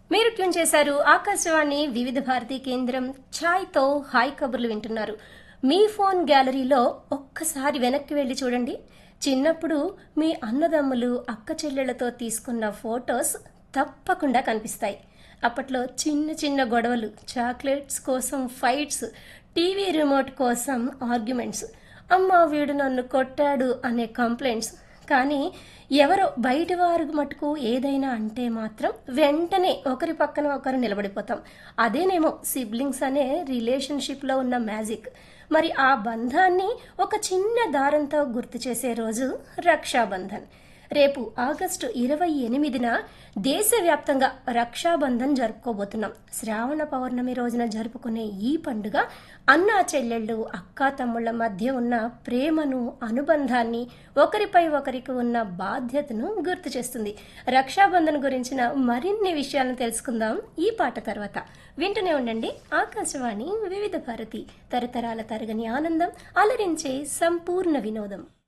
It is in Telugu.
మీరు ట్యూన్ చేశారు ఆకాశవాణి వివిధ భారతి కేంద్రం ఛాయ్తో హాయ్ కబుర్లు వింటున్నారు మీ ఫోన్ గ్యాలరీలో ఒక్కసారి వెనక్కి వెళ్ళి చూడండి చిన్నప్పుడు మీ అన్నదమ్ములు అక్క చెల్లెళ్లతో తీసుకున్న ఫొటోస్ తప్పకుండా కనిపిస్తాయి అప్పట్లో చిన్న చిన్న గొడవలు చాక్లెట్స్ కోసం ఫైట్స్ టీవీ రిమోట్ కోసం ఆర్గ్యుమెంట్స్ అమ్మ వీడు నన్ను కొట్టాడు అనే కంప్లైంట్స్ కానీ ఎవరో బయట వారు మటుకు ఏదైనా అంటే మాత్రం వెంటనే ఒకరి పక్కన ఒకరు నిలబడిపోతాం అదేనేమో సిబ్లింగ్స్ అనే రిలేషన్షిప్లో ఉన్న మ్యాజిక్ మరి ఆ బంధాన్ని ఒక చిన్న దారంతో గుర్తు చేసే రోజు రక్షాబంధన్ రేపు ఆగస్టు ఇరవై ఎనిమిదిన దేశవ్యాప్తంగా రక్షాబంధన్ జరుపుకోబోతున్నాం శ్రావణ పౌర్ణమి రోజున జరుపుకునే ఈ పండుగ అన్నా చెల్లెళ్ళు అక్కా తమ్ముళ్ళ మధ్య ఉన్న ప్రేమను అనుబంధాన్ని ఒకరిపై ఒకరికి ఉన్న బాధ్యతను గుర్తు చేస్తుంది రక్షాబంధన్ గురించిన మరిన్ని విషయాలను తెలుసుకుందాం ఈ పాట తర్వాత వింటూనే ఉండండి ఆకాశవాణి వివిధ భారతి తరతరాల తరగని ఆనందం అలరించే సంపూర్ణ వినోదం